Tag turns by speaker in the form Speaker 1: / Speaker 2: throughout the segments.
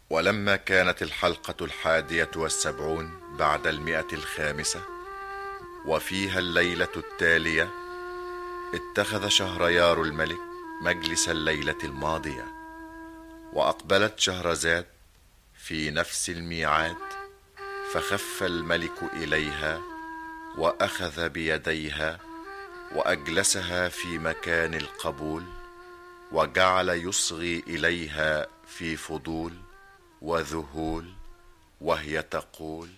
Speaker 1: ولما كانت الحلقة الحادية والسبعون بعد المئة الخامسة وفيها الليلة التالية اتخذ شهريار الملك مجلس الليلة الماضية وأقبلت شهرزاد في نفس الميعاد فخف الملك إليها وأخذ بيديها وأجلسها في مكان القبول وجعل يصغي إليها في فضول وذهول وهي تقول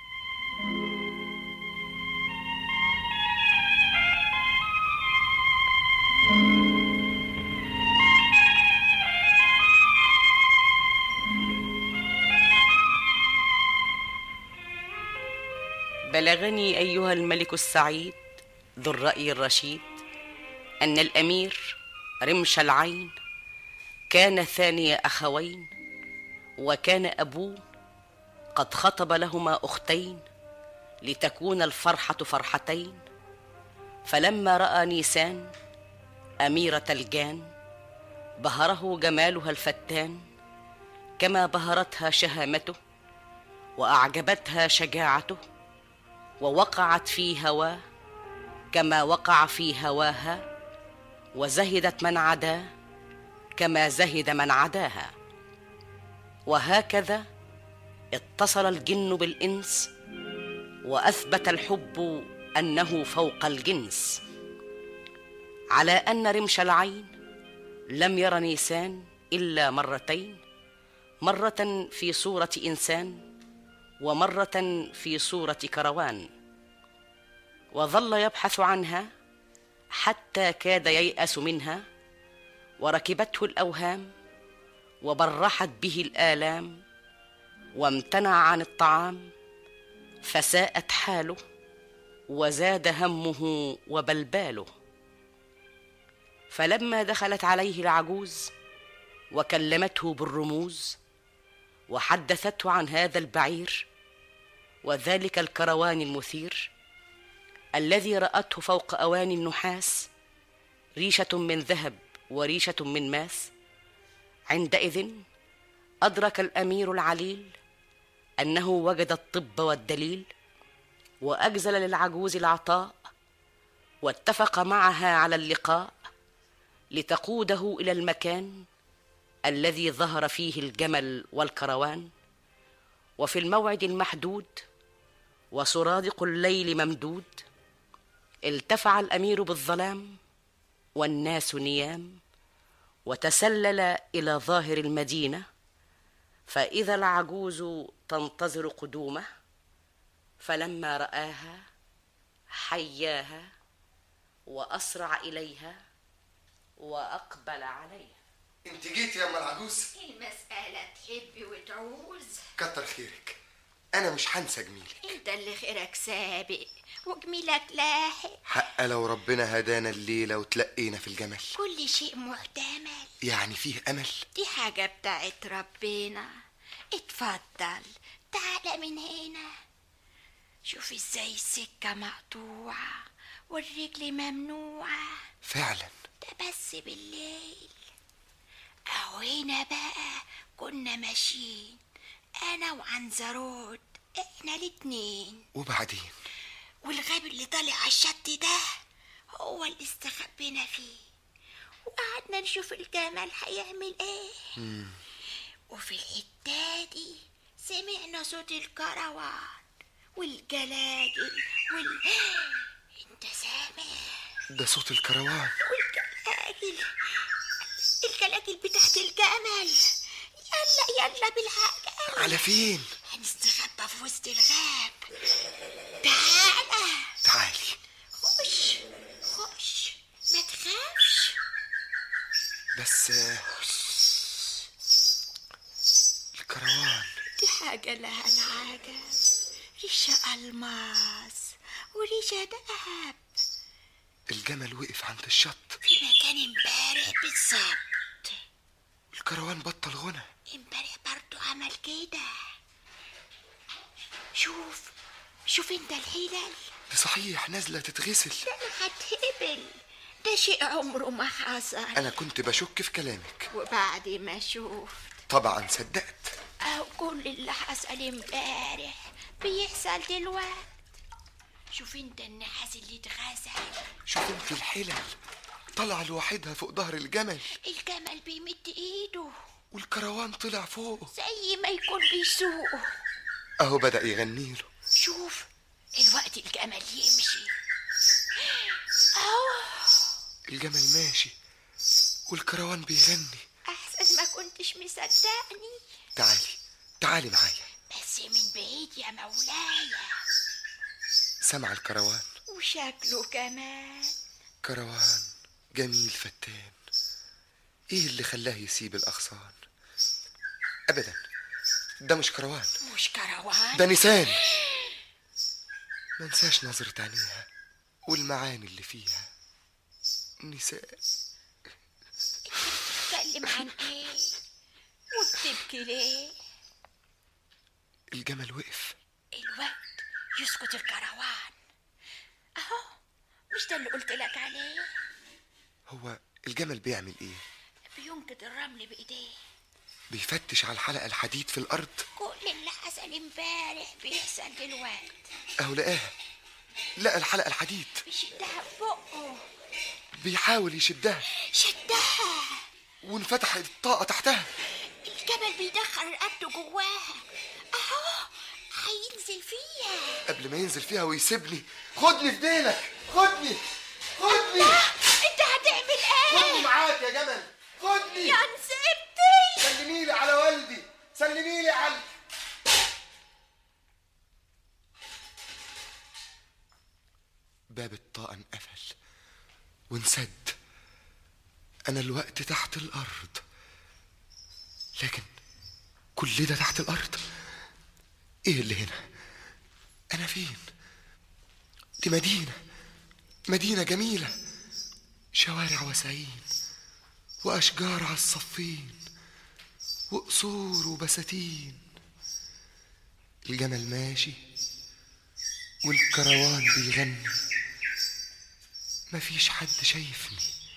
Speaker 2: بلغني ايها الملك السعيد ذو الراي الرشيد ان الامير رمش العين كان ثاني اخوين وكان ابوه قد خطب لهما اختين لتكون الفرحه فرحتين فلما راى نيسان اميره الجان بهره جمالها الفتان كما بهرتها شهامته واعجبتها شجاعته ووقعت في هواه كما وقع في هواها وزهدت من عداه كما زهد من عداها وهكذا اتصل الجن بالانس واثبت الحب انه فوق الجنس على ان رمش العين لم ير نيسان الا مرتين مره في صوره انسان ومره في صوره كروان وظل يبحث عنها حتى كاد يياس منها وركبته الاوهام وبرحت به الالام وامتنع عن الطعام فساءت حاله وزاد همه وبلباله فلما دخلت عليه العجوز وكلمته بالرموز وحدثته عن هذا البعير وذلك الكروان المثير الذي راته فوق اواني النحاس ريشه من ذهب وريشه من ماس عندئذ ادرك الامير العليل انه وجد الطب والدليل واجزل للعجوز العطاء واتفق معها على اللقاء لتقوده الى المكان الذي ظهر فيه الجمل والكروان وفي الموعد المحدود وسرادق الليل ممدود التفع الامير بالظلام والناس نيام وتسلل الى ظاهر المدينه فاذا العجوز تنتظر قدومه فلما راها حياها واسرع اليها واقبل عليها
Speaker 3: انت جيت يا ام العجوز
Speaker 4: المسألة تحبي وتعوز
Speaker 3: كتر خيرك انا مش هنسى جميلك
Speaker 4: انت اللي خيرك سابق وجميلك لاحق
Speaker 3: حق لو ربنا هدانا الليله وتلقينا في الجمل
Speaker 4: كل شيء محتمل
Speaker 3: يعني فيه امل
Speaker 4: دي حاجة بتاعت ربنا اتفضل تعال من هنا شوف ازاي السكة مقطوعة والرجل ممنوعة
Speaker 3: فعلا
Speaker 4: ده بس بالليل اهو هنا بقى كنا ماشيين انا وعنزرود احنا الاتنين
Speaker 3: وبعدين
Speaker 4: والغاب اللي طالع على الشط ده هو اللي استخبينا فيه وقعدنا نشوف الجمل هيعمل ايه وفي الحتة دي سمعنا صوت الكروان والجلاجل وال انت سامع
Speaker 3: ده صوت الكروان
Speaker 4: والجلاجل الجلاجل بتاعت الجمل يلا يلا بالعجل
Speaker 3: على فين
Speaker 4: هنستخبى في وسط الغاب تعالى
Speaker 3: تعالي
Speaker 4: خش خش ما تخافش
Speaker 3: بس آه، الكروان
Speaker 4: دي حاجة لها العجب ريشة ألماس وريشة دهب
Speaker 3: الجمل وقف عند الشط
Speaker 4: في مكان امبارح بالظبط
Speaker 3: الكروان بطل غنى
Speaker 4: امبارح برضو عمل كده شوف شوف انت الحلل
Speaker 3: دي صحيح نازله تتغسل
Speaker 4: ده انا هتهبل ده شيء عمره ما حصل
Speaker 3: انا كنت بشك في كلامك
Speaker 4: وبعد ما شوف
Speaker 3: طبعا صدقت
Speaker 4: كل اللي حصل امبارح بيحصل دلوقتي شوف انت النحاس اللي اتغسل
Speaker 3: شوف انت الحلل طلع لوحدها فوق ظهر الجمل
Speaker 4: الجمل بيمد ايده
Speaker 3: والكروان طلع فوقه
Speaker 4: زي ما يكون بيسوقه
Speaker 3: اهو بدأ يغني له
Speaker 4: شوف الوقت الجمل يمشي اهو
Speaker 3: الجمل ماشي والكروان بيغني
Speaker 4: احسن ما كنتش مصدقني
Speaker 3: تعالي تعالي معايا
Speaker 4: بس من بعيد يا مولاي
Speaker 3: سمع الكروان
Speaker 4: وشكله كمان
Speaker 3: كروان جميل فتان ايه اللي خلاه يسيب الاغصان ابدا ده مش كروان
Speaker 4: مش كروان
Speaker 3: ده نسان منساش نظرة عينيها والمعاني اللي فيها نسان
Speaker 4: تتكلم عن ايه وبتبكي ليه
Speaker 3: الجمل وقف
Speaker 4: الوقت يسكت الكروان اهو مش ده اللي قلت لك عليه
Speaker 3: هو الجمل بيعمل ايه
Speaker 4: بينقض الرمل بايديه
Speaker 3: بيفتش على الحلقة الحديد في الأرض
Speaker 4: كل اللي حصل امبارح بيحصل دلوقتي
Speaker 3: أهو لقاها لقى الحلقة الحديد
Speaker 4: بيشدها ببقه
Speaker 3: بيحاول يشدها
Speaker 4: شدها
Speaker 3: وانفتح الطاقة تحتها
Speaker 4: الجبل بيدخل رقبته جواها اهو هينزل فيها
Speaker 3: قبل ما ينزل فيها ويسيبني خدني في ديلك خدني خدني
Speaker 4: انت هتعمل
Speaker 3: خدني
Speaker 4: ايه
Speaker 3: معاك يا جمل خدني
Speaker 4: يا نسيبتي
Speaker 3: سلمي لي على والدي سلمي لي على باب الطاقة انقفل وانسد أنا الوقت تحت الأرض لكن كل ده تحت الأرض إيه اللي هنا أنا فين دي مدينة مدينة جميلة شوارع وسعين وأشجار على الصفين وقصور وبساتين الجمل ماشي والكروان بيغني مفيش حد شايفني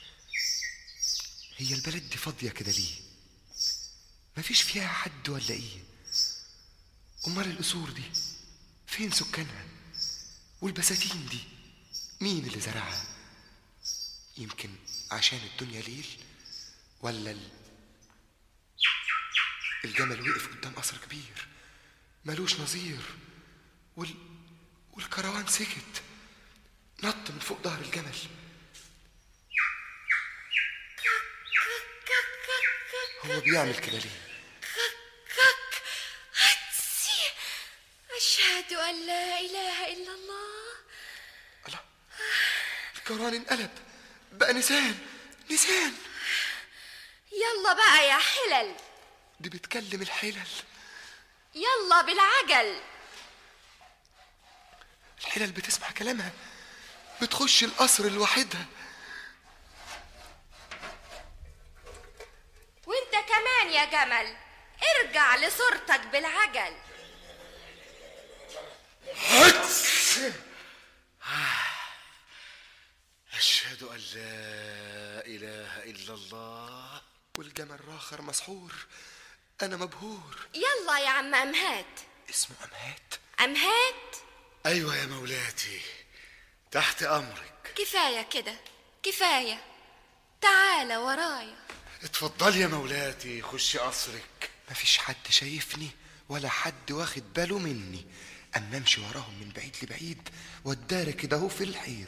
Speaker 3: هي البلد دي فاضية كده ليه مفيش فيها حد ولا ايه امال القصور دي فين سكانها والبساتين دي مين اللي زرعها يمكن عشان الدنيا ليل ولا ال... الجمل وقف قدام قصر كبير ملوش نظير وال... والكروان سكت نط من فوق ظهر الجمل هو بيعمل كده ليه
Speaker 4: هتسي أشهد أن لا إله إلا الله
Speaker 3: الله الكروان انقلب بقى نسان نسان
Speaker 5: يلا بقى يا حلل
Speaker 3: دي بتكلم الحلل
Speaker 5: يلا بالعجل
Speaker 3: الحلل بتسمع كلامها بتخش القصر لوحدها
Speaker 5: وانت كمان يا جمل ارجع لصورتك بالعجل
Speaker 6: أشهد أن لا إله إلا الله
Speaker 3: والجمل راخر مسحور انا مبهور
Speaker 5: يلا يا عم أمهات
Speaker 3: اسمه امهات
Speaker 5: أمهات
Speaker 6: أيوة يا مولاتي تحت أمرك
Speaker 5: كفاية كده كفاية تعال ورايا
Speaker 6: اتفضلي يا مولاتي خشي قصرك
Speaker 3: مفيش حد شايفني ولا حد واخد باله مني اما امشي وراهم من بعيد لبعيد واتدارى كده اهو في الحيط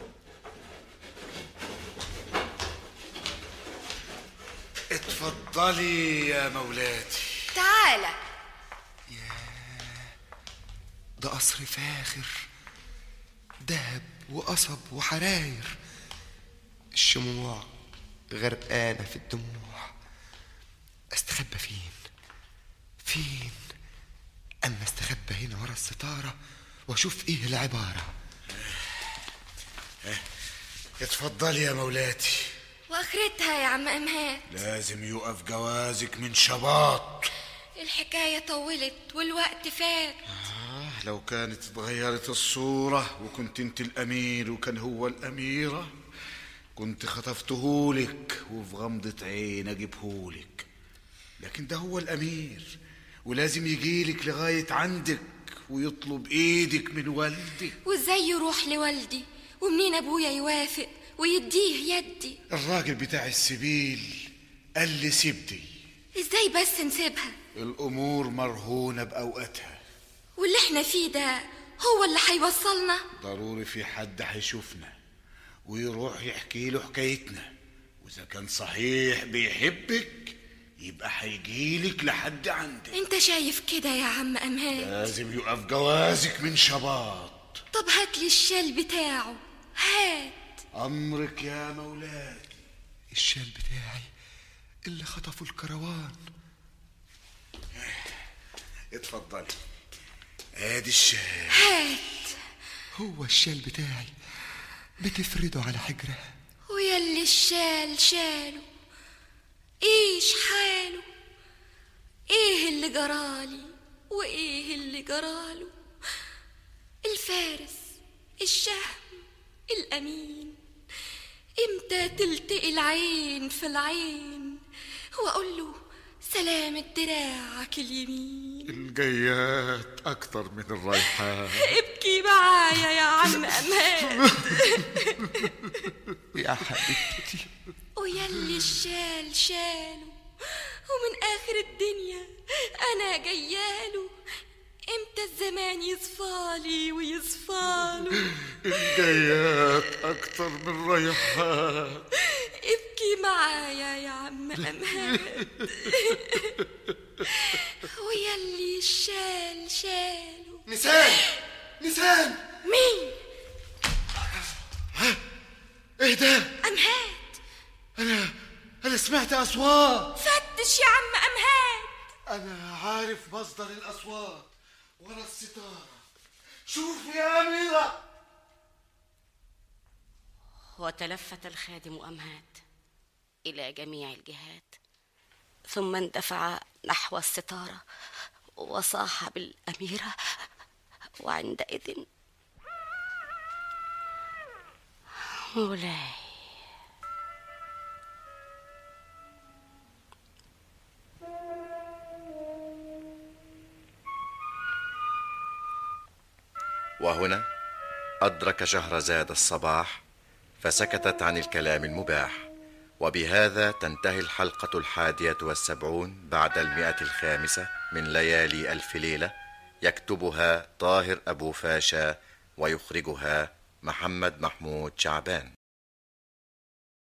Speaker 6: اتفضلي يا مولاتي
Speaker 5: تعال
Speaker 3: ده قصر فاخر دهب وقصب وحراير الشموع غرقانة في الدموع استخبى فين فين اما استخبى هنا ورا الستارة واشوف ايه العبارة
Speaker 6: اتفضلي يا مولاتي
Speaker 5: واخرتها يا عم أمهات
Speaker 6: لازم يقف جوازك من شباط
Speaker 5: الحكاية طولت والوقت فات
Speaker 6: آه لو كانت اتغيرت الصورة وكنت انت الأمير وكان هو الأميرة كنت خطفتهولك وفي غمضة عين أجيبهولك لكن ده هو الأمير ولازم يجيلك لغاية عندك ويطلب ايدك من والدك
Speaker 5: وازاي يروح لوالدي ومنين ابويا يوافق ويديه يدي
Speaker 6: الراجل بتاع السبيل قال لي سيبدي
Speaker 5: ازاي بس نسيبها
Speaker 6: الامور مرهونة باوقاتها
Speaker 5: واللي احنا فيه ده هو اللي هيوصلنا
Speaker 6: ضروري في حد هيشوفنا ويروح يحكي له حكايتنا واذا كان صحيح بيحبك يبقى هيجيلك لحد عندك
Speaker 5: انت شايف كده يا عم امهات
Speaker 6: لازم يقف جوازك من شباط
Speaker 5: طب هات لي الشال بتاعه هات
Speaker 6: امرك يا مولاي
Speaker 3: الشال بتاعي اللي خطفوا الكروان
Speaker 6: اتفضلي ادي الشاي
Speaker 5: هات
Speaker 3: هو الشال بتاعي بتفرده على حجره
Speaker 5: ويلي الشال شاله ايش حاله ايه اللي جرالي وايه اللي جراله الفارس الشهم الامين امتى تلتقي العين في العين واقول له سلامة دراعك اليمين
Speaker 6: الجيات اكتر من الرايحات
Speaker 5: ابكي معايا يا عم امان
Speaker 3: يا حبيبتي
Speaker 5: ويلي الشال شاله ومن آخر الدنيا أنا جياله إمتى الزمان يصفالي ويصفاله
Speaker 6: الجيات اكتر من الرايحات
Speaker 5: ابكي معايا يا عم أمهات ويلي الشال شاله
Speaker 3: نسان نسان
Speaker 5: مين
Speaker 6: ايه ده
Speaker 5: أمهات
Speaker 6: انا انا سمعت اصوات
Speaker 5: فتش يا عم أمهات
Speaker 6: انا عارف مصدر الاصوات ورا الستاره شوف يا اميره
Speaker 2: وتلفت الخادم أمهات إلى جميع الجهات ثم اندفع نحو الستارة وصاح بالأميرة وعندئذ مولاي
Speaker 1: وهنا أدرك شهرزاد الصباح فسكتت عن الكلام المباح وبهذا تنتهي الحلقة الحادية والسبعون بعد المئة الخامسة من ليالي ألف ليلة يكتبها طاهر أبو فاشا ويخرجها محمد محمود شعبان